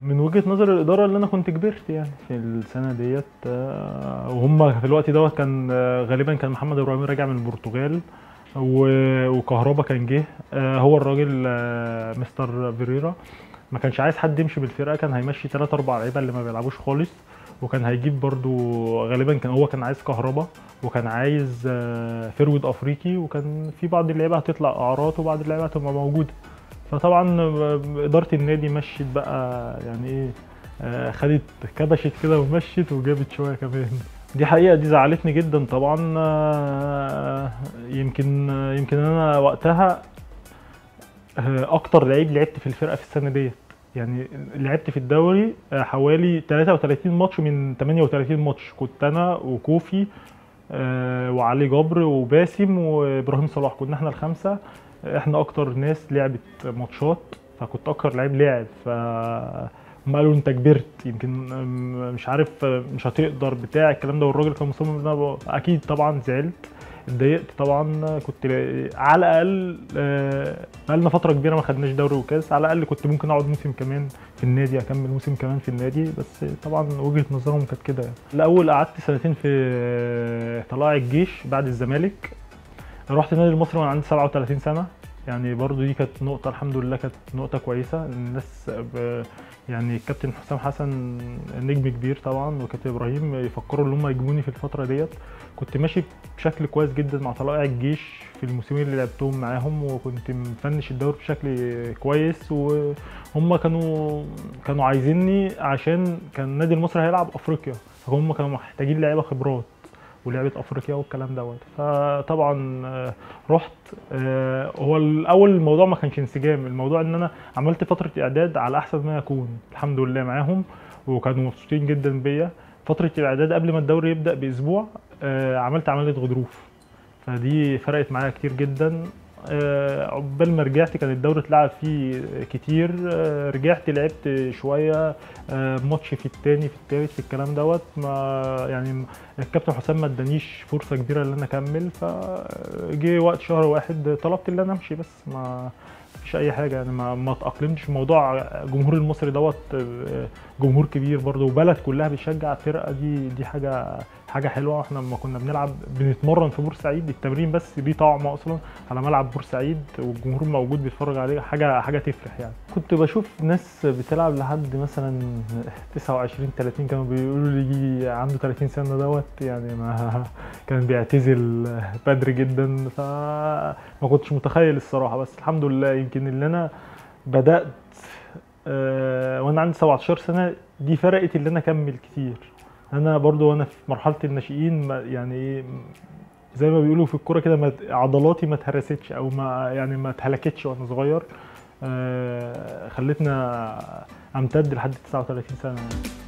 من وجهة نظر الإدارة اللي أنا كنت كبرت يعني في السنة ديت آه، وهم في الوقت دوت كان آه، غالبا كان محمد إبراهيم راجع من البرتغال و- وكهربا كان جه آه، هو الراجل آه، مستر فيريرا ما كانش عايز حد يمشي بالفرقة كان هيمشي ثلاثة أربع لعيبة اللي ما بيلعبوش خالص وكان هيجيب برضو غالبا كان هو كان عايز كهربا وكان عايز آه، فرود أفريقي وكان في بعض اللعيبة هتطلع إعارات وبعض اللعيبة هتبقى موجودة فطبعا اداره النادي مشيت بقى يعني ايه آه، خدت كبشت كده ومشيت وجابت شويه كمان دي حقيقه دي زعلتني جدا طبعا آه، يمكن يمكن انا وقتها آه، اكتر لعيب لعبت في الفرقه في السنه ديت يعني لعبت في الدوري آه، حوالي 33 ماتش من 38 ماتش كنت انا وكوفي آه، وعلي جبر وباسم وابراهيم صلاح كنا احنا الخمسه احنا اكتر ناس لعبت ماتشات فكنت اكتر لعيب لاعب ف هم قالوا انت كبرت يمكن م- مش عارف مش هتقدر بتاع الكلام ده والراجل كان مصمم ان انا ب- اكيد طبعا زعلت اتضايقت طبعا كنت على الاقل آه، بقالنا فتره كبيره ما خدناش دوري وكاس على الاقل كنت ممكن اقعد موسم كمان في النادي اكمل موسم كمان في النادي بس طبعا وجهه نظرهم كانت كده يعني. الاول قعدت سنتين في طلائع الجيش بعد الزمالك رحت النادي المصري وانا عندي 37 سنه يعني برضو دي كانت نقطه الحمد لله كانت نقطه كويسه الناس ب... يعني الكابتن حسام حسن نجم كبير طبعا وكابتن ابراهيم يفكروا ان هم يجيبوني في الفتره ديت كنت ماشي بشكل كويس جدا مع طلائع الجيش في الموسمين اللي لعبتهم معاهم وكنت مفنش الدوري بشكل كويس وهم كانوا كانوا عايزيني عشان كان النادي المصري هيلعب افريقيا فهم كانوا محتاجين لعيبه خبرات ولعبه افريقيا والكلام دوت فطبعا آه، رحت آه، هو الاول الموضوع ما كانش انسجام الموضوع ان انا عملت فتره اعداد على احسن ما يكون الحمد لله معاهم وكانوا مبسوطين جدا بيا فتره الاعداد قبل ما الدوري يبدا باسبوع آه، عملت عمليه غضروف فدي فرقت معايا كتير جدا آه، عقبال ما رجعت كان الدوري اتلعب فيه كتير آه، رجعت لعبت شويه آه، ماتش في التاني في التالت في الكلام دوت ما يعني الكابتن حسام ما ادانيش فرصه كبيره ان انا اكمل فجه وقت شهر واحد طلبت ان انا امشي بس ما مفيش اي حاجه يعني ما ما اتاقلمتش موضوع الجمهور المصري دوت آه، جمهور كبير برضه وبلد كلها بتشجع الفرقه دي دي حاجه حاجه حلوه احنا لما كنا بنلعب بنتمرن في بورسعيد التمرين بس ليه طعم اصلا على ملعب بورسعيد والجمهور موجود بيتفرج عليه حاجه حاجه تفرح يعني كنت بشوف ناس بتلعب لحد مثلا 29 30 كانوا بيقولوا لي يجي عنده 30 سنه دوت يعني ما كان بيعتزل بدري جدا فما كنتش متخيل الصراحه بس الحمد لله يمكن اللي انا بدات آه، وانا عندي 17 سنه دي فرقت اللي انا اكمل كتير انا برضو وانا في مرحله الناشئين ما- يعني ايه زي ما بيقولوا في الكوره كده ما- عضلاتي ما اتهرستش او ما يعني ما اتهلكتش وانا صغير آه، خلتنا امتد لحد 39 سنه يعني.